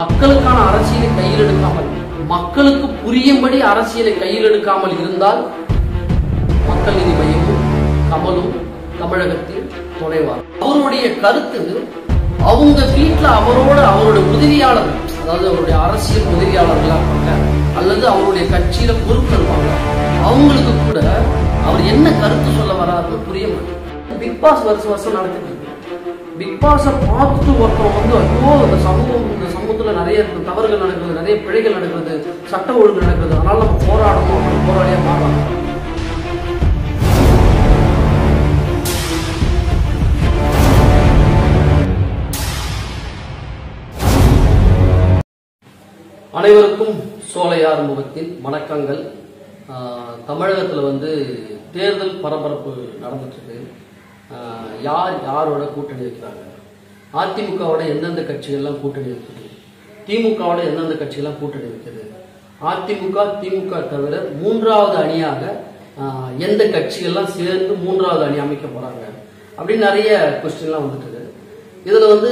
மக்களுக்கான அரசியலை கையில் எடுக்காமல் மக்களுக்கு புரியும்படி அரசியலை கையில் எடுக்காமல் இருந்தால் மக்கள் நீதி மையமும் கமலும் தமிழகத்தில் துணைவார் அவருடைய கருத்து அவங்க வீட்டுல அவரோட அவருடைய உதவியாளர் அதாவது அவருடைய அரசியல் உதவியாளர்களா இருப்பாங்க அல்லது அவருடைய கட்சியில பொறுப்பு இருப்பாங்க அவங்களுக்கு கூட அவர் என்ன கருத்து சொல்ல வராருன்னு புரிய மாட்டேங்குது பிக் பாஸ் வருஷம் வருஷம் நடக்குது பிக் பாஸை பார்த்துட்டு ஒருத்தன் வந்து ஐயோ இந்த சமூகம் இந்த சமூகத்துல நிறைய தவறுகள் நடக்குது நிறைய பிழைகள் நடக்குது சட்ட ஒழுங்கு நடக்குது அதனால நம்ம போராடணும் அப்படின்னு போராடியா மாறாங்க அனைவருக்கும் சோலையார் முகத்தின் வணக்கங்கள் ஆஹ், தமிழகத்துல வந்து தேர்தல் பரபரப்பு நடந்துட்டு இருக்கு ஆஹ், யார் யாரோட கூட்டணி வைக்கிறாங்க அதிமுகவோட எந்தெந்த கட்சிகள்லாம் கூட்டணி வைக்குது திமுகவோட எந்தெந்த கட்சிகள்லாம் கூட்டணி வைக்குது அதிமுக திமுக தவிர மூன்றாவது அணியாக ஆஹ், எந்த கட்சிகள்லாம் சேர்ந்து மூன்றாவது அணி அமைக்க போறாங்க அப்படின்னு நிறைய கொஸ்டின்லாம் வந்துட்டு இருக்கு இதுல வந்து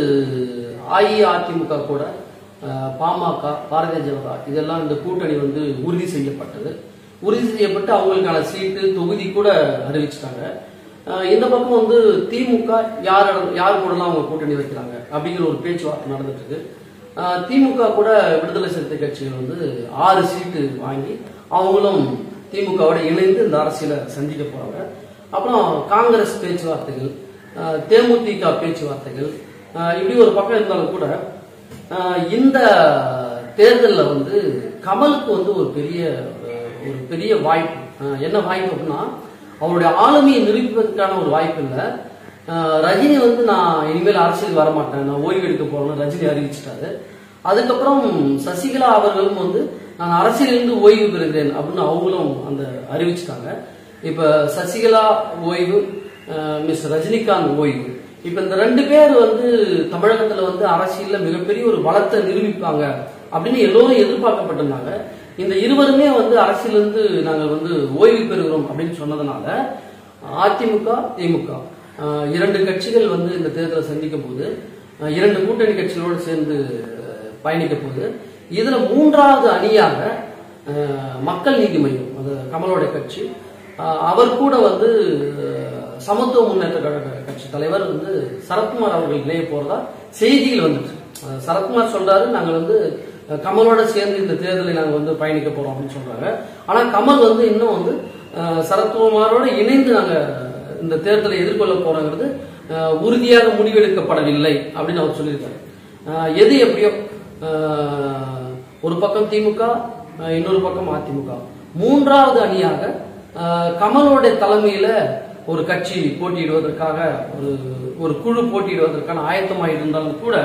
அஇஅதிமுக கூட அஹ், பாமக பாரதிய ஜனதா இதெல்லாம் இந்த கூட்டணி வந்து உறுதி செய்யப்பட்டது உறுதி செய்யப்பட்டு அவங்களுக்கான சீட்டு தொகுதி கூட அறிவிச்சிட்டாங்க அஹ், இந்த பக்கம் வந்து திமுக யார் யார் கூடலாம் அவங்க கூட்டணி வைக்கிறாங்க அப்படிங்கிற ஒரு பேச்சுவார்த்தை நடந்துட்டு இருக்கு அஹ், திமுக கூட விடுதலை சிறுத்தை கட்சிகள் வந்து ஆறு சீட்டு வாங்கி அவங்களும் திமுகவோட இணைந்து இந்த அரசியலை சந்திக்க போறாங்க அப்புறம் காங்கிரஸ் பேச்சுவார்த்தைகள் அஹ், தேமுதிக பேச்சுவார்த்தைகள் அஹ், இப்படி ஒரு பக்கம் இருந்தாலும் கூட அஹ், இந்த தேர்தலில் வந்து கமலுக்கு வந்து ஒரு பெரிய அஹ், ஒரு பெரிய வாய்ப்பு அஹ், என்ன வாய்ப்பு அப்படின்னா அவருடைய ஆளுமையை நிரூபிப்பதற்கான ஒரு வாய்ப்பு இல்லை அஹ், ரஜினி வந்து நான் இனிமேல் அரசியல் வரமாட்டேன் நான் ஓய்வு எடுக்க போறேன்னு ரஜினி அறிவிச்சிட்டாரு அதுக்கப்புறம் சசிகலா அவர்களும் வந்து நான் அரசியலிருந்து ஓய்வு பெறுகிறேன் அப்படின்னு அவங்களும் அந்த அறிவிச்சிட்டாங்க இப்ப சசிகலா ஓய்வு அஹ், மிஸ் ரஜினிகாந்த் ஓய்வு இப்ப இந்த ரெண்டு பேர் வந்து தமிழகத்துல வந்து அரசியல்ல மிகப்பெரிய ஒரு பலத்தை நிரூபிப்பாங்க அப்படின்னு எல்லோரும் எதிர்பார்க்கப்பட்டிருந்தாங்க இந்த இருவருமே வந்து அரசியலிருந்து நாங்கள் வந்து ஓய்வு பெறுகிறோம் அப்படின்னு சொன்னதுனால அதிமுக திமுக அஹ், இரண்டு கட்சிகள் வந்து இந்த தேர்தலை சந்திக்கும் போது அஹ், இரண்டு கூட்டணி கட்சிகளோடு சேர்ந்து அஹ், பயணிக்க போகுது இதுல மூன்றாவது அணியாக அஹ், மக்கள் நீதி மையம் அது கமலோட கட்சி அஹ், அவர் கூட வந்து அஹ், சமத்துவ முன்னேற்ற கழக கட்சி தலைவர் வந்து சரத்குமார் அவர்கள் இணைய போறதா செய்திகள் வந்துச்சு அஹ், சரத்குமார் சொல்றாரு நாங்க வந்து அஹ், கமலோட சேர்ந்து இந்த தேர்தலை நாங்க வந்து பயணிக்க போறோம் அப்படின்னு சொல்றாங்க ஆனா கமல் வந்து இன்னும் வந்து அஹ், சரத்குமாரோட இணைந்து நாங்க இந்த தேர்தலை எதிர்கொள்ள போறோங்கிறது அஹ், உறுதியாக முடிவெடுக்கப்படவில்லை அப்படின்னு அவர் சொல்லியிருக்காரு அஹ், எது எப்படியோ அஹ், ஒரு பக்கம் திமுக அஹ், இன்னொரு பக்கம் அதிமுக மூன்றாவது அணியாக அஹ், கமலோட தலைமையில ஒரு கட்சி போட்டியிடுவதற்காக ஒரு ஒரு குழு போட்டியிடுவதற்கான ஆயத்தமாக இருந்தாலும் கூட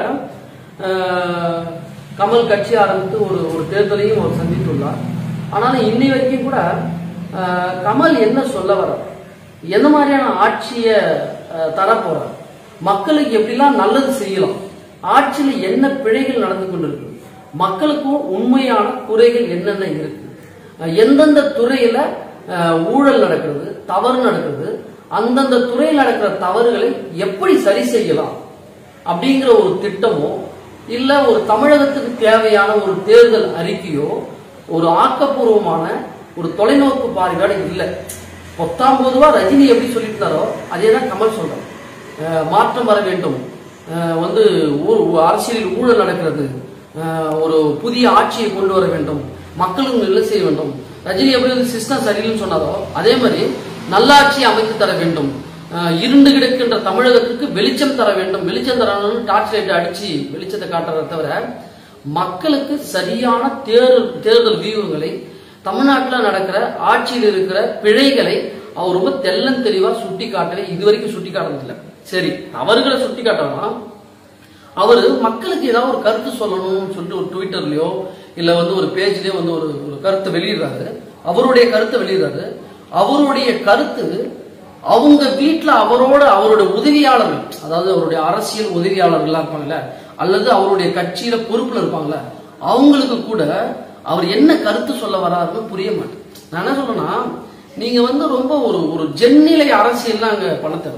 அஹ், கமல் கட்சி ஆரம்பித்து ஒரு ஒரு தேர்தலையும் அவர் சந்தித்துள்ளார் ஆனாலும் இன்னை வரைக்கும் கூட அஹ், கமல் என்ன சொல்ல வர்றார் எந்த மாதிரியான ஆட்சியை அஹ், தரப்போறார் மக்களுக்கு எப்படிலாம் நல்லது செய்யலாம் ஆட்சியில என்ன பிழைகள் நடந்து கொண்டிருக்கு மக்களுக்கும் உண்மையான குறைகள் என்னென்ன இருக்கு அஹ், எந்தெந்த துறையில அஹ், ஊழல் நடக்கிறது தவறு நடக்கிறது அந்தந்த துறையில் நடக்கிற தவறுகளை எப்படி சரி செய்யலாம் அப்படிங்கிற ஒரு திட்டமோ இல்ல ஒரு தமிழகத்துக்கு தேவையான ஒரு தேர்தல் அறிக்கையோ ஒரு ஆக்கப்பூர்வமான ஒரு தொலைநோக்கு பார்வையோட இல்ல பத்தாம் பொதுவா ரஜினி எப்படி சொல்லியிருந்தாரோ அதே தான் கமல் சொல்றார் அஹ் மாற்றம் வர வேண்டும் அஹ் வந்து ஊ- ஊ- அரசியலில் ஊழல் நடக்கிறது அஹ் ஒரு புதிய ஆட்சியை கொண்டு வர வேண்டும் மக்களுக்கு நல்ல செய்ய வேண்டும் ரஜினி எப்படி வந்து சிஸ்டம் சரியில்லைன்னு சொன்னாரோ அதே மாதிரி நல்லாட்சியை அமைத்து தர வேண்டும் அஹ் இருண்டு கிடக்கின்ற தமிழகத்துக்கு வெளிச்சம் தர வேண்டும் வெளிச்சம் தரணும்னு டார்ச் லைட் அடிச்சு வெளிச்சத்தை காட்டுறதை தவிர மக்களுக்கு சரியான தேர்தல் தேர்தல் வியூகங்களை தமிழ்நாட்டில் நடக்கிற ஆட்சியில் இருக்கிற பிழைகளை அவர் ரொம்ப தெள்ளன் தெளிவா சுட்டி காட்டவே இதுவரைக்கும் சுட்டி காட்டுறதில்லை சரி தவறுகளை சுட்டி காட்டலாம் அவரு மக்களுக்கு ஏதாவது ஒரு கருத்து சொல்லணும்னு சொல்லிட்டு ஒரு ட்விட்டர்லயோ இல்ல வந்து ஒரு பேஜ்லயோ வந்து ஒரு ஒரு கருத்தை வெளியிடுறாரு அவருடைய கருத்தை வெளியிடுறாரு அவருடைய கருத்து அவங்க வீட்டுல அவரோட அவருடைய உதவியாளர்கள் அதாவது அவருடைய அரசியல் உதவியாளர்களா இருப்பாங்கல்ல அல்லது அவருடைய கட்சியில பொறுப்புல இருப்பாங்கல்ல அவங்களுக்கு கூட அவர் என்ன கருத்து சொல்ல வராருன்னு புரிய மாட்டேன் நான் என்ன சொல்றேன்னா நீங்க வந்து ரொம்ப ஒரு ஒரு ஜென்னிலை அரசியல்லாம் அங்க பண்ண தேவையில்ல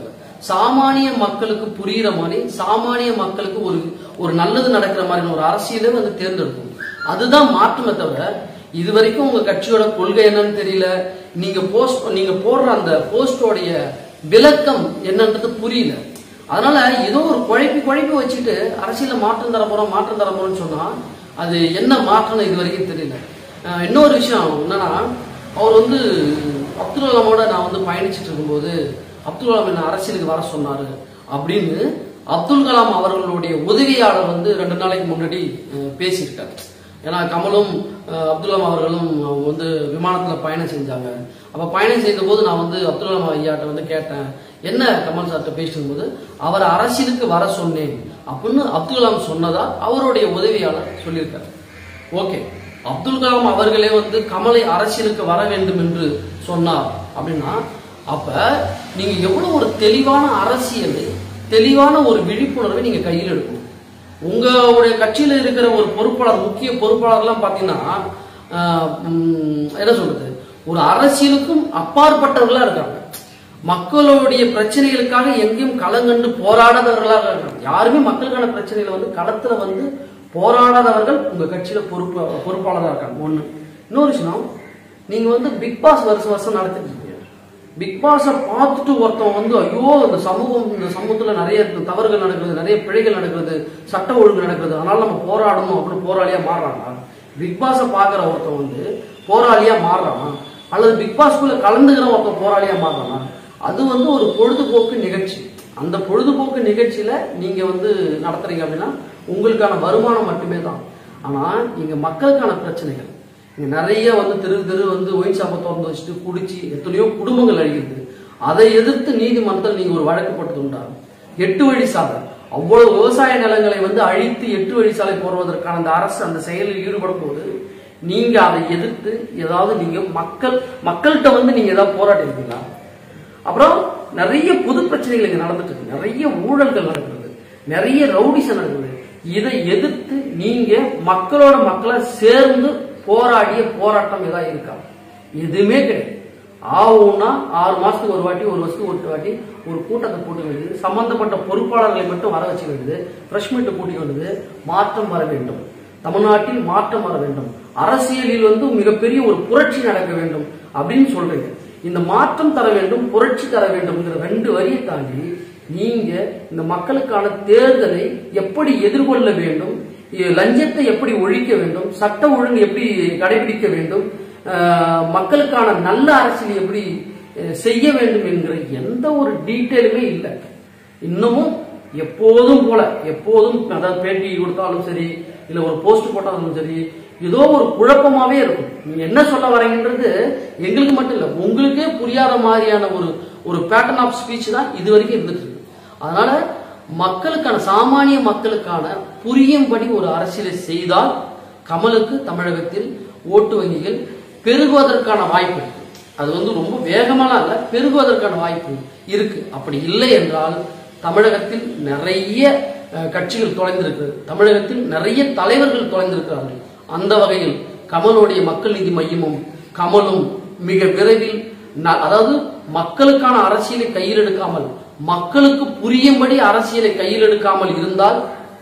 சாமானிய மக்களுக்கு புரியுற மாதிரி சாமானிய மக்களுக்கு ஒரு ஒரு நல்லது நடக்கிற மாதிரி ஒரு அரசியலை வந்து தேர்ந்தெடுக்கணும் அதுதான் மாற்றமே தவிர இது வரைக்கும் உங்க கட்சியோட கொள்கை என்னன்னு தெரியல நீங்க போஸ்ட் நீங்க போடுற அந்த போஸ்டோடைய விளக்கம் என்னன்றது புரியல அதனால ஏதோ ஒரு குழப்பி குழப்பி வச்சுட்டு அரசியல மாற்றம் தர போறோம் மாற்றம் தர போறோம்னு சொன்னா அது என்ன மாற்றம்னு இது வரைக்கும் தெரியல அஹ் இன்னொரு விஷயம் என்னன்னா அவர் வந்து அப்துல் கலாமோட நான் வந்து பயணிச்சுட்டு இருக்கும்போது அப்துல் கலாம் என்ன அரசியலுக்கு வர சொன்னாரு அப்படின்னு அப்துல் கலாம் அவர்களுடைய உதவியாளர் வந்து ரெண்டு நாளைக்கு முன்னாடி அஹ், பேசியிருக்காரு ஏன்னா கமலும் அஹ், அப்துல் கலாம் அவர்களும் அவங்க வந்து விமானத்துல பயணம் செஞ்சாங்க அப்ப பயணம் செய்த போது நான் வந்து அப்துல் கலாம் ஐயாட்ட வந்து கேட்டேன் என்ன கமல் சார்ட்ட பேசும்போது அவர் அரசியலுக்கு வர சொன்னேன் அப்படின்னு அப்துல் கலாம் சொன்னதா அவருடைய உதவியாளர் சொல்லியிருக்காரு ஓகே அப்துல் கலாம் அவர்களே வந்து கமலை அரசியலுக்கு வர வேண்டும் என்று சொன்னார் அப்படின்னா அப்ப நீங்க எவ்வளவு ஒரு தெளிவான அரசியல் தெளிவான ஒரு விழிப்புணர்வை நீங்க கையில் எடுக்கணும் உங்களுடைய கட்சியில இருக்கிற ஒரு பொறுப்பாளர் முக்கிய பொறுப்பாளர்லாம் பாத்தீங்கன்னா ஆஹ், உம், என்ன சொல்றது ஒரு அரசியலுக்கும் அப்பாற்பட்டவர்களா இருக்காங்க மக்களுடைய பிரச்சனைகளுக்காக எங்கேயும் களங்கண்டு போராடாதவர்களாக இருக்காங்க யாருமே மக்களுக்கான பிரச்சனைகளை வந்து களத்துல வந்து போராடாதவர்கள் உங்க கட்சியில பொறுப்பு பொறுப்பாளராக இருக்காங்க ஒண்ணு இன்னொரு விஷயம் நீங்க வந்து பிக் பாஸ் வருஷம் வருஷம் நடத்திட்டு இருக்கீங்க பிக் பாஸை பார்த்துட்டு ஒருத்தன் வந்து ஐயோ இந்த சமூகம் இந்த சமூகத்துல நிறைய தவறுகள் நடக்கிறது நிறைய பிழைகள் நடக்கிறது சட்ட ஒழுங்கு நடக்கிறது அதனால நம்ம போராடணும் அப்படின்னு போராளியா மாறுறாங்க பிக் பாஸை பாக்குற ஒருத்தன் வந்து போராளியா மாறுறான் அல்லது பிக் பாஸ்குள்ள கலந்துக்கிற ஒருத்தன் போராளியா மாறுறான் அது வந்து ஒரு பொழுதுபோக்கு நிகழ்ச்சி அந்த பொழுதுபோக்கு நிகழ்ச்சியில நீங்க வந்து நடத்துறீங்க அப்படின்னா உங்களுக்கான வருமானம் மட்டுமே தான் ஆனா இங்க மக்களுக்கான பிரச்சனைகள் இங்க நிறைய வந்து தெரு தெரு வந்து ஒயின் ஷாப்பை திறந்து வச்சுட்டு குடிச்சு எத்தனையோ குடும்பங்கள் அழிகிறது அதை எதிர்த்து நீதிமன்றத்தில் நீங்க ஒரு வழக்கு போட்டது உண்டா எட்டு வழி சாலை அவ்வளவு விவசாய நிலங்களை வந்து அழித்து எட்டு வழி சாலை போடுவதற்கான அந்த அரசு அந்த செயலில் ஈடுபடும் போது நீங்க அதை எதிர்த்து ஏதாவது நீங்க மக்கள் மக்கள்கிட்ட வந்து நீங்க ஏதாவது போராட்டம் இருக்கீங்களா அப்புறம் நிறைய பொது பிரச்சனைகள் இங்க நடந்துட்டு இருக்கு நிறைய ஊழல்கள் நடக்கிறது நிறைய ரவுடிசம் நடக்குது இதை எதிர்த்து நீங்க மக்களோட மக்களை சேர்ந்து போராடிய போராட்டம் ஏதாவது இருக்கா எதுவுமே கிடையாது ஆகும்னா ஆறு மாசத்துக்கு ஒரு வாட்டி ஒரு வருஷத்துக்கு ஒரு வாட்டி ஒரு கூட்டத்தை கூட்ட வேண்டியது சம்பந்தப்பட்ட பொறுப்பாளர்களை மட்டும் வர வச்சுக்க வேண்டியது பிரஷ் மீட்டை கூட்டிக்க வேண்டியது மாற்றம் வர வேண்டும் தமிழ்நாட்டில் மாற்றம் வர வேண்டும் அரசியலில் வந்து மிகப்பெரிய ஒரு புரட்சி நடக்க வேண்டும் அப்படின்னு சொல்றீங்க இந்த மாற்றம் தர வேண்டும் புரட்சி தர வேண்டும்ங்கிற ரெண்டு வரியை தாண்டி நீங்க இந்த மக்களுக்கான தேர்தலை எப்படி எதிர்கொள்ள வேண்டும் இ- லஞ்சத்தை எப்படி ஒழிக்க வேண்டும் சட்ட ஒழுங்கு எப்படி கடைபிடிக்க வேண்டும் ஆஹ், மக்களுக்கான நல்ல அரசியல் எப்படி அஹ், செய்ய வேண்டும் என்கிற எந்த ஒரு டீட்டெயிலுமே இல்லை இன்னமும் எப்போதும் போல எப்போதும் அதாவது பேட்டி கொடுத்தாலும் சரி இல்ல ஒரு போஸ்ட் போட்டாலும் சரி ஏதோ ஒரு குழப்பமாவே இருக்கும் நீங்க என்ன சொல்ல வரீங்கன்றது எங்களுக்கு மட்டும் இல்ல உங்களுக்கே புரியாத மாதிரியான ஒரு ஒரு பேட்டர்ன் ஆஃப் ஸ்பீச் தான் இது வரைக்கும் இருந்துட்டு இருக்கு அதனால மக்களுக்கான சாமானிய மக்களுக்கான புரியும்படி ஒரு அரசியலை செய்தால் கமலுக்கு தமிழகத்தில் ஓட்டு வங்கிகள் பெருகுவதற்கான வாய்ப்பு இருக்கு அது வந்து ரொம்ப வேகமாலாம் இல்ல பெருகுவதற்கான வாய்ப்பு இருக்கு அப்படி இல்லை என்றால் தமிழகத்தில் நிறைய அஹ், கட்சிகள் தொலைந்திருக்கிறது தமிழகத்தில் நிறைய தலைவர்கள் தொலைந்திருக்கிறார்கள் அந்த வகையில் கமலுடைய மக்கள் நீதி மையமும் கமலும் மிக விரைவில் ந- அதாவது மக்களுக்கான அரசியலை கையில் எடுக்காமல் மக்களுக்கு புரியும்படி அரசியலை கையில் எடுக்காமல் இருந்தால்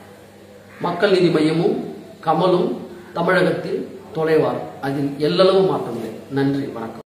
மக்கள் நீதி மையமும் கமலும் தமிழகத்தில் தொலைவார் அதில் எல்லளவு மாற்றமில்லை நன்றி வணக்கம்